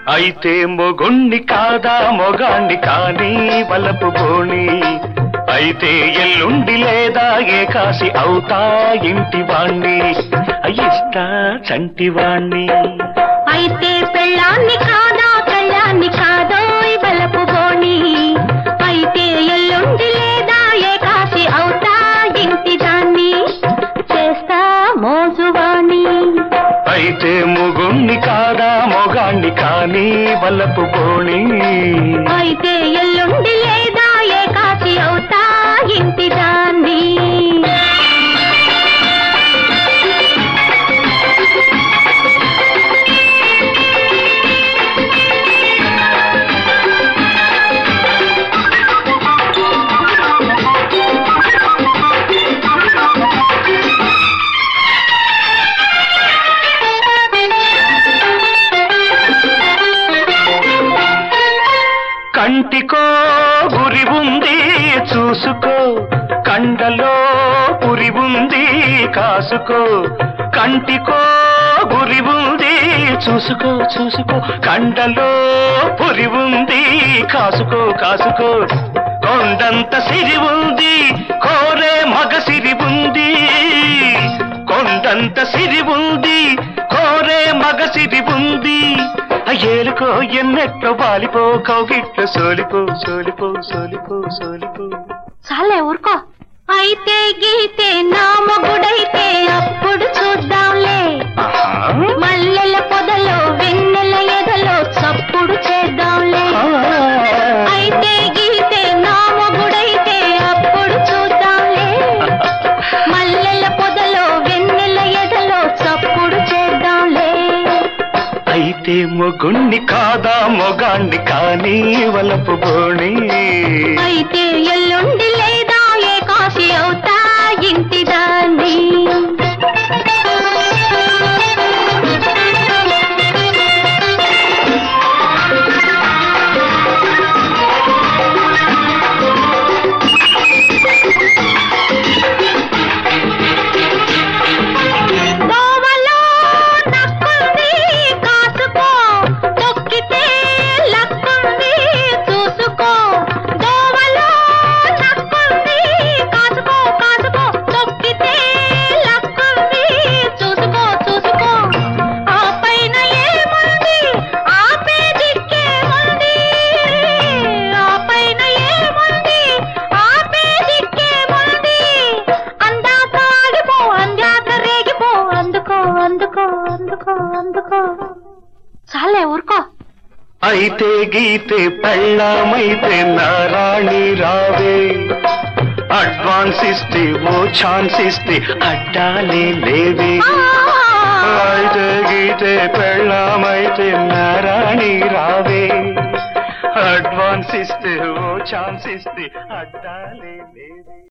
అయితే మొగొణ్ణి కాదా మొగాణ్ణి కానీ వలపు బోణి అయితే ఎల్లుండి లేదా ఏకాసి అవుతా ఇంటి వాణ్ణి ఇష్ట చంటి వాణ్ణి అయితే పెళ్ళాన్ని కాదా కళ్ళాన్ని కాదో బలపు బోణి అయితే ఎల్లుండి లేదా ఏకాసి అవుతా ఇంటి దాన్ని చేస్తా మోజువాణి అయితే మొగొణ్ణి కాదా మొగాణ్ణి కానీ వలపు బోణి అయితే ఎల్లుండి లేదా ఏకాసి అవుతా ఇంటి దాన్ని కంటికో గురి ఉంది చూసుకో కండలో పురి ఉంది కాసుకో కంటికో గురి ఉంది చూసుకో చూసుకో కండలో పురి ఉంది కాసుకో కాసుకో కొండంత సిరి ఉంది కోరే మగ సిరి ఉంది కొండంత సిరి ఉంది కోరే మగ సిరి ఉంది ఆ ఏలుకో ఎన్నెట్లో వాలిపో కౌగిట్లో సోలిపో సోలిపో సోలిపో సోలిపో చాలే ఊరుకో అయితే గీతే నా మొగుడైతే అప్పుడు చూద్దాంలే ఆహా. మల్లెల పొదలో వెన్నెల ఎదలో చప్పుడు చేద్దాంలే ఆ. అయితే గీతే నా మొగుడైతే అప్పుడు చూద్దాంలే మల్లెల పొదలో వెన్నెల ఎదలో చప్పుడు చేద్దాంలే అయితే మొగుణ్ణి కాదా మొగాణ్ణి కానీ వలపు బోణి అయితే ఎల్లుండి లేదా ఏ కాశీ అవుతా ఇంటి దాన్ని దోవలో నక్కుంది కాసుకో తొక్కితే లక్కుంది చూసుకో దోవలో నక్కుంది కాసుకో కాసుకో తొక్కితే లక్కుంది చూసుకో చూసుకో ఆ పైన ఏముంది ఆ పేజికే ఉంది ఆ పైన ఏముంది ఆ పేజికే ఉంది అందాక ఆగిపో అందాక రేగిపో అందుకో అందుకో అందుకో అందుకో చాలే ఊరుకో అయితే గీతే పెళ్ళామైతే నారాణి రావే అడ్వాన్స్ ఇస్తే ఓ ఛాన్స్ ఇస్తే అడ్డాలే లేవే అయితే గీతే పెళ్ళామైతే నారాణి రావే అడ్వాన్స్ ఇస్తే ఓ ఛాన్స్ ఇస్తే అడ్డాలే లేవే